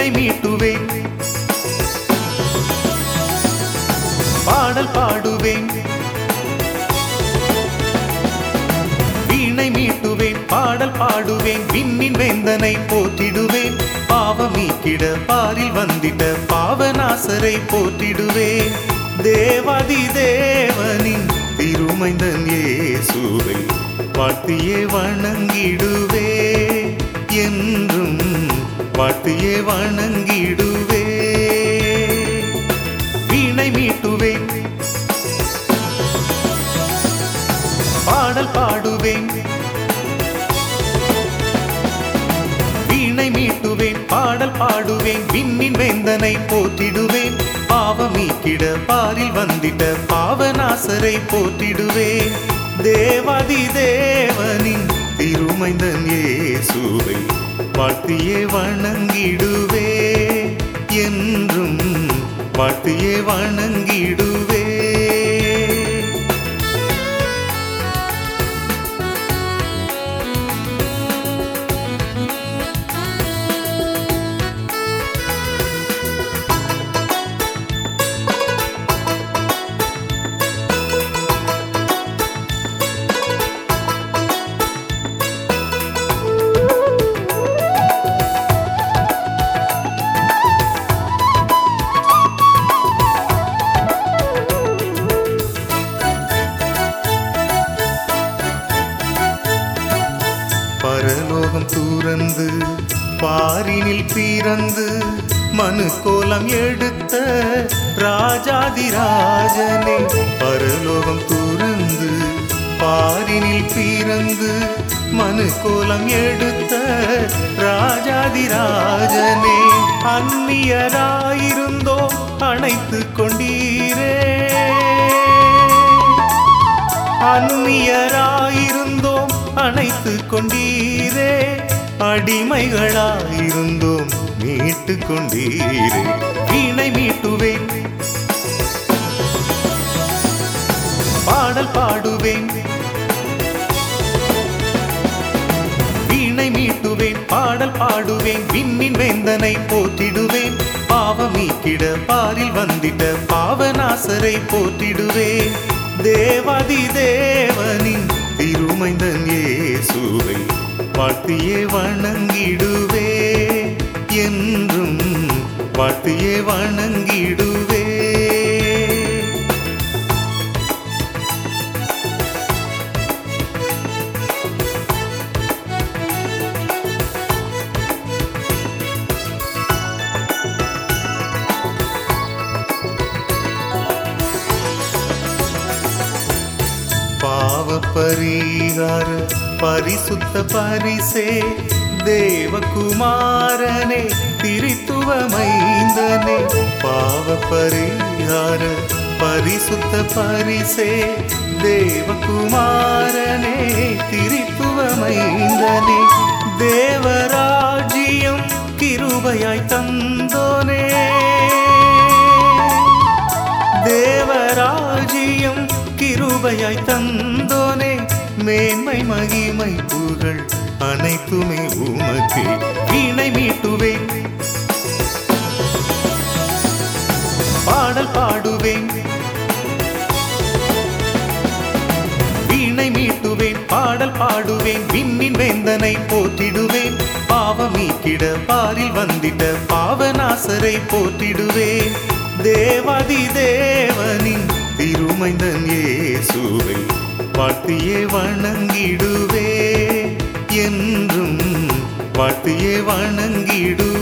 வீணை மீட்டுவேன் பாடல் பாடுவேன் வீணை மீட்டுவேன் பாடல் பாடுவேன் விண்ணின் வேந்தனை போற்றிடுவேன் பாவமீக்கிட பாரில் வந்திட்ட பாவநாசரை போற்றிடுவேன் தேவாதி தேவனின் திருமைந்தன் இயேசுவை வாழ்த்தியே வணங்கிடுவே என்றும் வாழ்த்தியே வணங்கிடுவே வீணை மீட்டுவேன் பாடல் பாடுவேன் வீணை மீட்டுவேன் பாடல் பாடுவேன் விண்ணின் வேந்தனை போற்றிடுவேன் பாவமீக்கிட பாரில் வந்திட்ட பாவநாசரை போற்றிடுவேன் தேவாதி தேவனின் திருமைந்தன் இயேசுவை வாழ்த்தியே வணங்கிடுவே என்றும் வாழ்த்தியே வணங்கிடுவே பரலோகம் துறந்து பாரினில் பிறந்து மனு கோலம் எடுத்த ராஜாதிராஜனே பரலோகம் துறந்து பாரினில் பிறந்து மனு கோலம் எடுத்த ராஜாதிராஜனே அந்நியராயிருந்தோம் அணைத்து கொண்டீரே அந்நியராயிருந்தோம் அணைத்து கொண்டீரே அடிமைகளாயிருந்தோம் மீட்டு கொண்டீரே வீணை மீட்டுவேன் பாடல் பாடுவேன் வீணை மீட்டுவேன் பாடல் பாடுவேன் விண்ணின் வேந்தனை போற்றிடுவேன் பாவமீக்கிட பாரில் வந்திட்ட பாவநாசரை போற்றிடுவேன் தேவாதி தேவனின் திருமைந்தன் இயேசுவை வாழ்த்தியே வணங்கிடுவே என்றும் வாழ்த்தியே வணங்கிடுவே பாவ பரிகார பரிசுத்த பரிசே தேவகுமாரனே திரித்துவ மைந்தனே பாவ பரிகார பரிசுத்த பரிசே தேவகுமாரனே திரித்துவ மைந்தனே தேவராஜ்யம் கிருபையாய் தந்தோனே தேவராஜ்யம் கிருபையாய் தந்தோனே மேன்மை மகிமை புகழ் அனைத்துமே உமக்கு வீணை மீட்டுவேன் பாடல் பாடுவேன் வீணை மீட்டுவேன் பாடல் பாடுவேன் விண்ணின் வேந்தனை போற்றிடுவேன் பாவமீக்கிட பாரில் வந்திட்ட பாவநாசரை போற்றிடுவேன் தேவாதி தேவனின் திருமைந்தன் இயேசுவை வாழ்த்தியே வணங்கிடுவே என்றும் வாழ்த்தியே வணங்கிடுவே